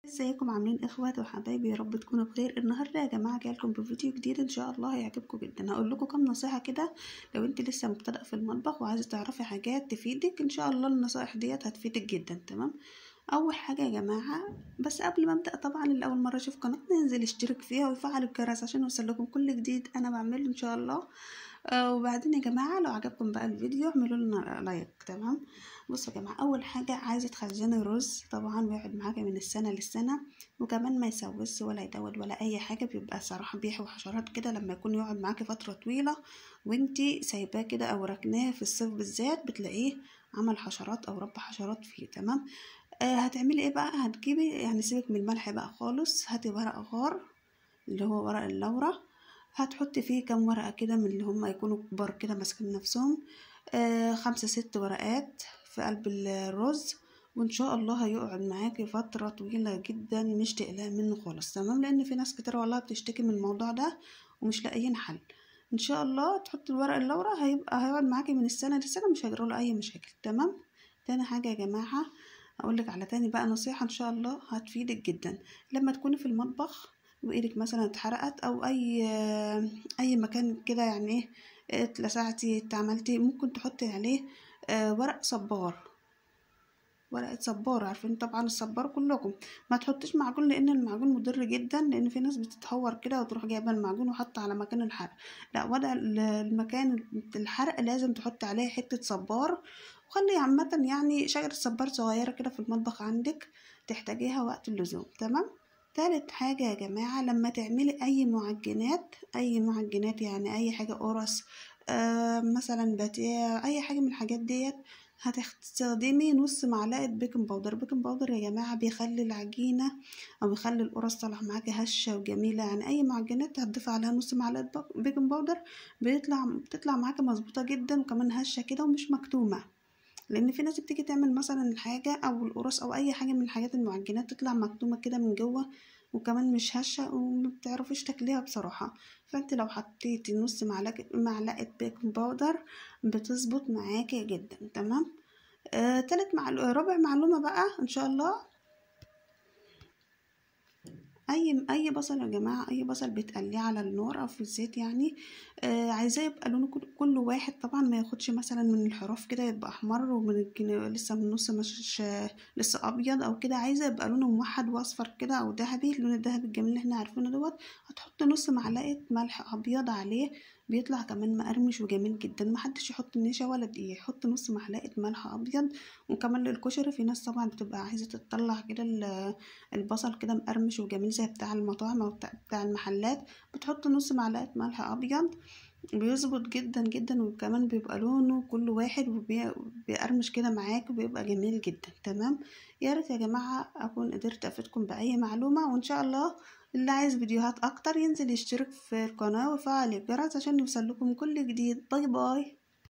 ازيكم عاملين اخوات وحبايبي يا رب تكونوا بخير النهارده يا جماعه جايلكم بفيديو جديد ان شاء الله هيعجبكم جدا هقول لكم كام نصيحه كده لو انت لسه مبتدئه في المطبخ وعايزه تعرفي حاجات تفيدك ان شاء الله النصائح ديت هتفيدك جدا تمام اول حاجه يا جماعه بس قبل ما ابدا طبعا اللي اول مره يشوف قناتنا ينزل يشترك فيها ويفعل الجرس عشان يوصل لكم كل جديد انا بعمله ان شاء الله آه وبعدين يا جماعه لو عجبكم بقى الفيديو اعملوا لنا لايك تمام بصوا يا جماعه اول حاجه عايزه تخزني رز طبعا ويقعد معاكي من السنه للسنه وكمان ما يسوس ولا يدود ولا اي حاجه بيبقى صراحه بيحوي حشرات كده لما يكون يقعد معاكي فتره طويله وانتي سايباه كده او ركناه في الصيف بالذات بتلاقيه عمل حشرات او رب حشرات فيه تمام آه هتعملي ايه بقى هتجيبي يعني سيبك من الملح بقى خالص هاتي ورق غار اللي هو ورق اللورة هتحطي فيه كام ورقة كده من اللي هم يكونوا كبار كده ماسكين نفسهم آه خمسة ست ورقات في قلب الرز وان شاء الله هيقعد معاكي فترة طويلة جدا مش تقلقي منه خالص تمام لان في ناس كتير والله بتشتكي من الموضوع ده ومش لاقيين حل ان شاء الله تحطي الورق اللورة هيبقى هيقعد معاكي من السنة للسنة مش هيجراله اي مشاكل تمام تاني حاجة يا جماعة اقولك على تاني بقى نصيحة ان شاء الله هتفيدك جدا لما تكوني في المطبخ وايدك مثلا اتحرقت او اي اي مكان كده يعني ايه اتلسعتي اتعملتي ممكن تحطي عليه ورق صبار ورقة صبار عارفين طبعا الصبار كلكم ما تحطيش معجون لان المعجون مضر جدا لان في ناس بتتهور كده وتروح جايبه المعجون وحاطه على مكان الحرق لا وضع المكان الحرق لازم تحطي عليه حته صبار وخلي عامه يعني شجره صبار صغيره كده في المطبخ عندك تحتاجيها وقت اللزوم تمام تالت حاجة يا جماعة لما تعملي أي معجنات أي معجنات يعني أي حاجة قرص آه مثلا باتيه أي حاجة من الحاجات ديت هتستخدمي نص معلقة بيكنج باودر بيكنج باودر يا جماعة بيخلي العجينة أو بيخلي القرص طالعة معاكي هشة وجميلة يعني أي معجنات هتضيفي عليها نص معلقة بيكنج باودر بيطلع بتطلع معاكي مظبوطة جدا وكمان هشة كده ومش مكتومة لان في ناس بتيجي تعمل مثلا الحاجه او القرص او اي حاجه من الحاجات المعجنات تطلع مكتومه كده من جوه وكمان مش هشه وما بتعرفيش تاكليها بصراحه فانت لو حطيتي نص معلقه معلقه بيكنج باودر بتظبط معاكي جدا تمام آه، تالت معلو... ربع معلومه بقى ان شاء الله اي اي بصل يا جماعه اي بصل بتقليه على النار او في الزيت يعني آه عايزاه يبقى لونه كل واحد طبعا ما ياخدش مثلا من الحراف كده يبقى احمر ومن الجن... لسه من النص مش لسه ابيض او كده عايزه يبقى لونه موحد واصفر كده او ذهبي اللون الذهبي الجميل اللي احنا عارفينه دوت هتحط نص معلقه ملح ابيض عليه بيطلع كمان مقرمش وجميل جدا محدش يحط نشا ولا دقيق يحط نص معلقه ملح ابيض وكمان للكشري في ناس طبعا بتبقى عايزه تطلع كده البصل كده مقرمش وجميل زي بتاع المطاعم او بتاع المحلات بتحط نص معلقه ملح ابيض بيظبط جدا جدا وكمان بيبقى لونه كل واحد وبيقرمش كده معاك وبيبقى جميل جدا تمام يا ريت يا جماعه اكون قدرت افيدكم باي معلومه وان شاء الله اللي عايز فيديوهات اكتر ينزل يشترك في القناه ويفعل الجرس عشان يوصل لكم كل جديد باي باي